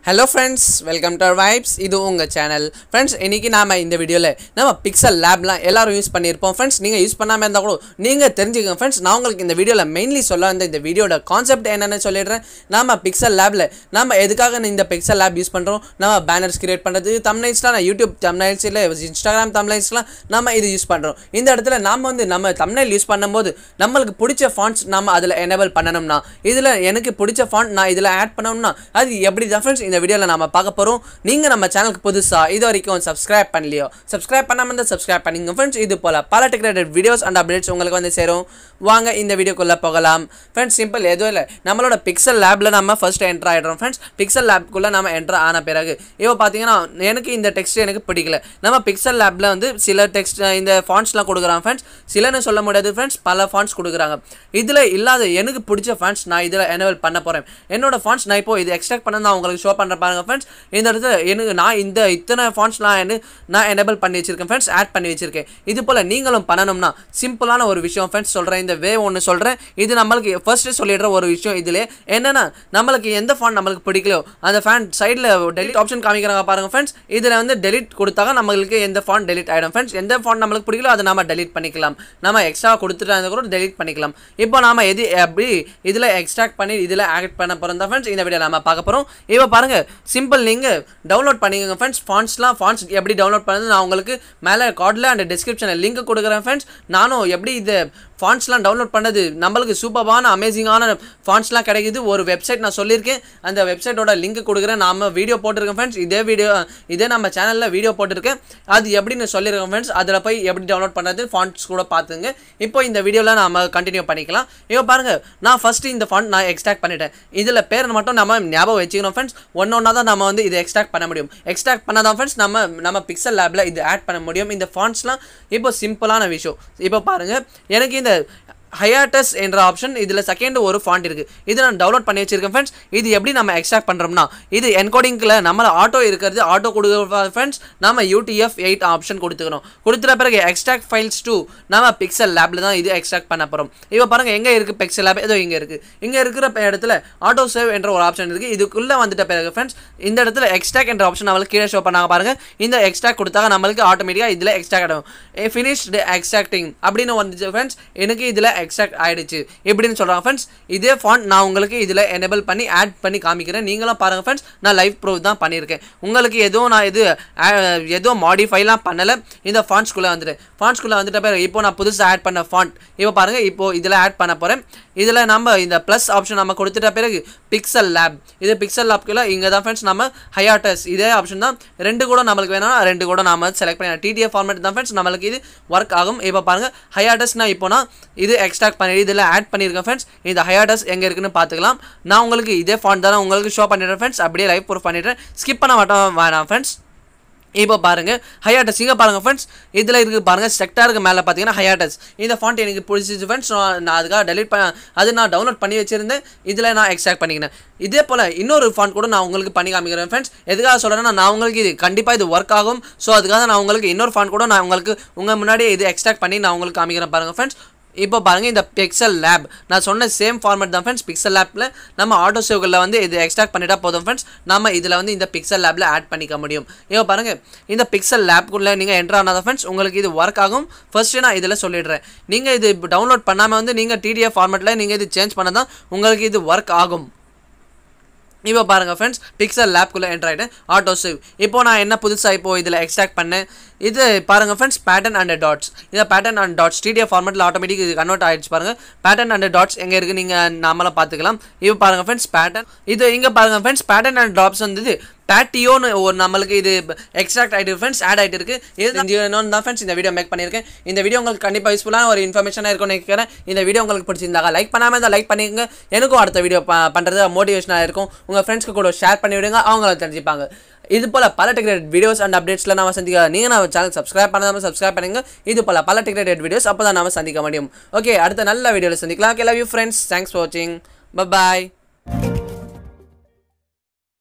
hello friends welcome to vibes இது உங்கள் channel friends இன்றைக்கி நாம் இந்த வீடியோவில் நம்ம பிக்சல் லேப்லாம் எல்லாரும் யூஸ் பண்ணியிருப்போம் ஃப்ரெண்ட்ஸ் நீங்கள் யூஸ் பண்ணாமல் இருந்தால் கூட நீங்கள் தெரிஞ்சுக்கங்க ஃப்ரெண்ட்ஸ் நான் உங்களுக்கு இந்த வீடியோவில் மெயின்லி சொல்ல வந்த இந்த வீடியோட கான்செப்ட் என்னென்னு சொல்லிடுறேன் நம்ம பிக்சல் லேபில் நம்ம எதுக்காக இந்த பிக்சல் லேப் யூஸ் பண்ணுறோம் நம்ம பேனர்ஸ் கிரியேட் பண்ணுறது தம்னைல்ஸ்லாம் நான் யூடியூப் தம்னைல்ஸ் இல்லை இன்ஸ்டாகிராம் தம்னைல்ஸ்லாம் நம்ம இது யூஸ் பண்ணுறோம் இந்த இடத்துல நம்ம வந்து நம்ம தம்னைல் யூஸ் பண்ணும்போது நம்மளுக்கு பிடிச்ச ஃபாண்ட்ஸ் நம்ம அதில் எனேபிள் பண்ணணும்னா இதில் எனக்கு பிடிச்ச ஃபாண்ட் நான் இதில் ஆட் பண்ணணும்னா அது எப்படி தான் ஃப்ரெண்ட்ஸ் இந்த வீடியோவில் நம்ம பார்க்க போகிறோம் நீங்கள் நம்ம சேனலுக்கு புதுசாக இது வரைக்கும் சப்ஸ்கிரைப் பண்ணலையோ சப்ஸ்கிரைப் பண்ணாமல் இருந்தால் சப்ஸ்கிரைப் பண்ணிங்க ஃப்ரெண்ட்ஸ் இது போல் பல டெக்ரேட்டட் வீடியோஸ் அண்ட் அப்டேட்ஸ் உங்களுக்கு வந்து சேரும் வாங்க இந்த வீடியோக்குள்ளே போகலாம் ஃப்ரெண்ட்ஸ் சிம்பிள் எதுவும் இல்லை நம்மளோட பிக்சல் லேபில் நம்ம ஃபர்ஸ்ட் என்ட்ரு ஆகிடுறோம் ஃப்ரெண்ட்ஸ் பிக்சல் லேப்குள்ளே நம்ம என்ட்ரு ஆன பிறகு இப்போ பார்த்தீங்கன்னா எனக்கு இந்த டெக்ஸ்ட் எனக்கு பிடிக்கல நம்ம பிக்சல் லேபில் வந்து சில டெக்ஸ்ட் இந்த ஃபாண்ட்ஸ்லாம் கொடுக்குறாங்க ஃப்ரெண்ட்ஸ் சிலன்னு சொல்ல முடியாது ஃப்ரெண்ட்ஸ் பல ஃபாண்ட்ஸ் கொடுக்குறாங்க இதில் இல்லாத எனக்கு பிடிச்ச ஃபாண்ட்ஸ் நான் இதில் எனேபிள் பண்ண போகிறேன் என்னோட ஃபாண்ட்ஸ் நான் இப்போ இது எக்ஸ்ட்ராக்ட் பண்ண நான் உங்களுக்கு ஷோ பண்ணுற பாருங்க ஃப்ரெண்ட்ஸ் இந்த இடத்துல எனக்கு நான் இந்த இத்தனை ஃபாண்ட்ஸ் நான் என்ன நான் எனேபிள் பண்ணி வச்சிருக்கேன் ஃப்ரெண்ட்ஸ் ஆட் பண்ணி வச்சிருக்கேன் இது போல் நீங்களும் பண்ணணும்னா சிம்பிளான ஒரு விஷயம் ஃப்ரெண்ட்ஸ் சொல்கிறேன் இந்த வே ஒன்று சொல்கிறேன் இது நம்மளுக்கு ஃபர்ஸ்ட்டு சொல்லிடுற ஒரு விஷயம் இதில் என்னென்னா நம்மளுக்கு எந்த ஃபாண்ட் நம்மளுக்கு பிடிக்கலையோ அந்த ஃபேன் சைடில் டெலிட் ஆப்ஷன் காமிக்கிறாங்க பாருங்க ஃப்ரெண்ட்ஸ் இதில் வந்து டெலிட் கொடுத்தாங்க நம்மளுக்கு எந்த ஃபாண்ட் டெலிட் ஆகிடும் ஃப்ரெண்ட்ஸ் எந்த ஃபாண்ட் நம்மளுக்கு பிடிக்கலோ அதை நம்ம டெலிட் பண்ணிக்கலாம் நம்ம எக்ஸ்ட்ரா கொடுத்துட்டு அதை கூட டெலிட் பண்ணிக்கலாம் இப்போ நாம எது எப்படி இதில் எக்ஸ்ட்ராக்ட் பண்ணி இதில் ஆட் பண்ண போகிறோம் தான் ஃப்ரெண்ட்ஸ் இந்த வீடியோ நம்ம பார்க்க போகிறோம் இப்போ பாருங்கள் சிம்பிள் நீங்கள் டவுன்லோட் பண்ணிக்கோங்க ஃப்ரெண்ட்ஸ் ஃபாண்ட்ஸ்லாம் ஃபாண்ட்ஸ் எப்படி டவுன்லோட் பண்ணது நான் உங்களுக்கு மேலே கார்டில் அண்ட் டிஸ்கிரிப்ஷனில் லிங்க் கொடுக்குறேன் ஃப்ரெண்ட்ஸ் நானும் எப்படி இது ஃபாண்ட்ஸ்லாம் டவுன்லோட் பண்ணது நம்மளுக்கு சூப்பரான அமேசிங்கான ஃபாண்ட்ஸ்லாம் கிடைக்குது ஒரு வெப்சைட் நான் சொல்லியிருக்கேன் அந்த வெப்சைட்டோட லிங்க் கொடுக்குறேன் நாம வீடியோ போட்டிருக்கேன் ஃப்ரெண்ட்ஸ் இதே வீடியோ இதே நம்ம சேனலில் வீடியோ போட்டிருக்கேன் அது எப்படின்னு சொல்லியிருக்கேன் ஃப்ரெண்ட்ஸ் அதில் போய் எப்படி டவுன்லோட் பண்ணுறது ஃபாண்ட்ஸ் கூட பார்த்துங்க இப்போ இந்த வீடியோவில் நம்ம கண்டினியூ பண்ணிக்கலாம் இப்போ பாருங்கள் நான் ஃபஸ்ட்டு இந்த ஃபாண்ட் நான் எக்ஸ்ட்ராக்ட் பண்ணிட்டேன் இதில் பேர் மட்டும் நம்ம ஞாபகம் வச்சுக்கணும் ஃப்ரெண்ட்ஸ் ஒன்று ஒன்றா தான் நம்ம வந்து இதை எக்ஸ்ட்ராக்ட் பண்ண முடியும் எக்ஸ்ட்ராக்ட் பண்ணாதான் ஃப்ரெண்ட்ஸ் நம்ம நம்ம பிக்சல் லேபில் இது ஆட் பண்ண முடியும் இந்த ஃபாண்ட்ஸ்லாம் இப்போ சிம்பிளான விஷயம் இப்போ பாருங்கள் எனக்கு இந்த ஹயாட்டஸ் என்ற ஆப்ஷன் இதில் செகண்ட் ஒரு ஃபாண்ட் இருக்குது இது நான் டவுன்லோட் பண்ணி வச்சிருக்கேன் ஃப்ரெண்ட்ஸ் இது எப்படி நம்ம எக்ஸ்ட்ராக்ட் பண்ணுறோம்னா இது என்கோடிங்கில் நம்ம ஆட்டோ இருக்கிறது ஆட்டோ கொடுக்குற ஃப்ரெண்ட்ஸ் நம்ம யூடிஎஃப் எயிட் ஆப்ஷன் கொடுத்துக்கணும் கொடுத்துட்ட பிறகு எக்ஸ்ட்ராக்ட் ஃபைல்ஸ் டூ நம்ம பிக்சல் லேபில் தான் இது எக்ஸ்ட்ராக்ட் பண்ண போகிறோம் இப்போ பாருங்கள் எங்கே இருக்குது பிக்சல் லேப் ஏதோ இங்கே இருக்குது இங்கே இருக்கிற இடத்துல ஆட்டோ சேவ் என்ற ஒரு ஆப்ஷன் இருக்குது இதுக்குள்ளே வந்துட்ட பிறகு ஃப்ரெண்ட்ஸ் இந்த இடத்துல எக்ஸ்ட்ராக்ட் என்ற ஆப்ஷன் நம்மளுக்கு கீழே ஷோ பண்ணாங்க பாருங்கள் இந்த எக்ஸ்ட்ராக்ட் கொடுத்தாங்க நம்மளுக்கு ஆட்டோமேட்டிக்காக இதில் எக்ஸ்ட்ராக்ட் ஆகும் ஃபினிஷ்டு எக்ஸ்ட்ராக்டிங் அப்படின்னு வந்துச்சு ஃப்ரெண்ட்ஸ் எனக்கு இதில் எக்ஸ்ட்ராக்ட் ஆயிடுச்சு எப்படின்னு சொல்கிறாங்க ஃப்ரெண்ட்ஸ் இதே ஃபாண்ட் நான் உங்களுக்கு இதில் எனேபிள் பண்ணி ஆட் பண்ணி காமிக்கிறேன் நீங்களும் பாருங்கள் ஃப்ரெண்ட்ஸ் நான் லைவ் ப்ரூவ் தான் பண்ணியிருக்கேன் உங்களுக்கு எதுவும் நான் இது எதுவும் மாடிஃபைலாம் பண்ணலை இந்த ஃபாண்ட்ஸ்குள்ளே வந்துட்டு ஃபாண்ட்ஸ்குள்ளே வந்துட்ட பிறகு இப்போ நான் புதுசாக ஆட் பண்ண ஃபாண்ட் இப்போ பாருங்கள் இப்போ இதில் ஆட் பண்ண போகிறேன் இதில் நம்ம இந்த ப்ளஸ் ஆப்ஷன் நம்ம கொடுத்துட்ட பிறகு பிக்சல் லேப் இது பிக்சல் லேப்குள்ளே இங்கே தான் ஃப்ரெண்ட்ஸ் நம்ம ஹயாட்டஸ் இதே ஆப்ஷன் தான் ரெண்டு கூட நம்மளுக்கு வேணா ரெண்டு கூட நம்ம செலக்ட் பண்ணி டிடிஎஃப் ஃபார்மேட் தான் ஃப்ரெண்ட்ஸ் நம்மளுக்கு இது ஒர்க் ஆகும் இப்போ பாருங்கள் ஹயாட்டஸ்னா இப்போ நான் இது எக்ஸ்ட்ராக்ட் பண்ணி இதில் ஆட் பண்ணியிருக்கேன் ஃப்ரெண்ட்ஸ் இந்த ஹயாட்டஸ் எங்கே இருக்குன்னு பார்த்துக்கலாம் நான் உங்களுக்கு இதே ஃபாண்ட் தானே உங்களுக்கு ஷோ பண்ணிடுறேன் ஃப்ரெண்ட்ஸ் அப்படியே லைவ் ப்ரூஃப் பண்ணிடுறேன் ஸ்கிப் பண்ண மாட்டோம் வேணாம் ஃப்ரெண்ட்ஸ் இப்போ பாருங்கள் ஹயாட்டஸ் இங்கே பாருங்கள் ஃப்ரெண்ட்ஸ் இதில் இருக்குது பாருங்கள் செக்டாருக்கு மேலே பார்த்தீங்கன்னா ஹயாட்டஸ் இந்த ஃபாண்ட் எனக்கு பிடிச்சிச்சு ஃப்ரெண்ட்ஸ் நான் அதுக்காக டெலிட் பண்ண அது நான் டவுன்லோட் பண்ணி வச்சிருந்தேன் இதில் நான் எக்ஸ்ட்ராக்ட் பண்ணிக்கினேன் இதே போல் இன்னொரு ஃபாண்ட் கூட நான் உங்களுக்கு பண்ணி காமிக்கிறேன் ஃப்ரெண்ட்ஸ் எதுக்காக சொல்கிறேன்னா நான் உங்களுக்கு இது கண்டிப்பாக இது ஒர்க் ஆகும் ஸோ அதுக்காக நான் உங்களுக்கு இன்னொரு ஃபாண்ட் கூட நான் உங்களுக்கு உங்கள் முன்னாடியே இது எக்ஸ்ட்ராக்ட் பண்ணி நான் உங்களுக்கு காமிக்கிறேன் பாருங்கள் ஃப்ரெண்ட்ஸ் இப்போ பாருங்கள் இந்த பிக்சல் லேப் நான் சொன்ன சேம் ஃபார்மேட் தான் ஃப்ரெண்ட்ஸ் பிக்சல் லேப்பில் நம்ம ஆட்டோ சேவ்களில் வந்து இது எக்ஸ்ட்ராக்ட் பண்ணிட்டா போதும் ஃப்ரெண்ட்ஸ் நம்ம இதில் வந்து இந்த பிக்சல் லேப்பில் ஆட் பண்ணிக்க முடியும் இப்போ பாருங்கள் இந்த பிக்சல் லேப்குள்ளே நீங்கள் என்ட்ரு ஆனாதான் ஃப்ரெண்ட்ஸ் உங்களுக்கு இது ஒர்க் ஆகும் ஃபஸ்ட்டு நான் இதில் சொல்லிடுறேன் நீங்கள் இது டவுன்லோட் பண்ணாமல் வந்து நீங்கள் டிடிஎஃப் ஃபார்மேட்டில் நீங்கள் இது சேஞ்ச் பண்ண தான் உங்களுக்கு இது ஒர்க் ஆகும் இப்போ பாருங்கள் ஃப்ரெண்ட்ஸ் பிக்சல் லேப்குள்ளே என்ட்ரு ஆகிட்டேன் ஆட்டோ சேவ் இப்போ நான் என்ன புதுசாக இப்போ இதில் எக்ஸ்ட்ராக்ட் பண்ணேன் இது பாருங்கள் ஃப்ரெண்ட்ஸ் பேட்டர்ன் அண்ட் டாட்ஸ் இந்த பேட்டர்ன் அண்ட் டாட்ஸ் டிடிஎஃப் ஃபார்மெட்டில் ஆட்டோமேட்டிக் இது கன்வெர்ட் ஆகிடுச்சு பாருங்கள் பேட்டர்ன் அண்ட் டாட்ஸ் எங்கே இருக்குது நீங்கள் நாமளாக பார்த்துக்கலாம் இப்போ பாருங்கள் ஃப்ரெண்ட்ஸ் பேட்டர்ன் இது இங்கே பாருங்கள் ஃப்ரெண்ட்ஸ் பேட்டர்ன் அண்ட் டாட்ஸ் வந்து பேட்டியோன்னு ஒரு நம்மளுக்கு இது எக்ஸ்ட்ராக்ட் ஆகிட்டு ஃப்ரெண்ட்ஸ் ஆட் ஆகிட்டு இருக்கு இது இன்னொன்று தான் ஃப்ரெண்ட்ஸ் இந்த வீடியோ மேக் பண்ணியிருக்கேன் இந்த வீடியோ உங்களுக்கு கண்டிப்பாக யூஸ்ஃபுல்லான ஒரு இன்ஃபர்மேஷனாக இருக்கும்னு நினைக்கிறேன் இந்த வீடியோ உங்களுக்கு பிடிச்சிருந்தாங்க லைக் பண்ணாமல் இருந்தால் லைக் பண்ணிக்கோங்க எனக்கும் அடுத்த வீடியோ பண்ணுறது மோட்டிவேஷனாக இருக்கும் உங்கள் ஃப்ரெண்ட்ஸ்க்கு கூட ஷேர் பண்ணி விடுங்க அவங்கள தெரிஞ்சுப்பாங்க இது போல பல டெக்ரேட் வீடியோஸ் அண்ட் அப்டேட்ஸில் நம்ம சந்திக்க நீங்கள் நம்ம சேனல் சப்ஸ்கிரைப் பண்ணாமல் சப்ஸ்கிரைப் பண்ணுங்க இது போல பல டெக்ரேட் வீடியோஸ் அப்போ தான் நம்ம சந்திக்க முடியும் ஓகே அடுத்த நல்ல வீடியோவில் சந்திக்கலாம் okay love you friends thanks for வாட்சிங் பாய்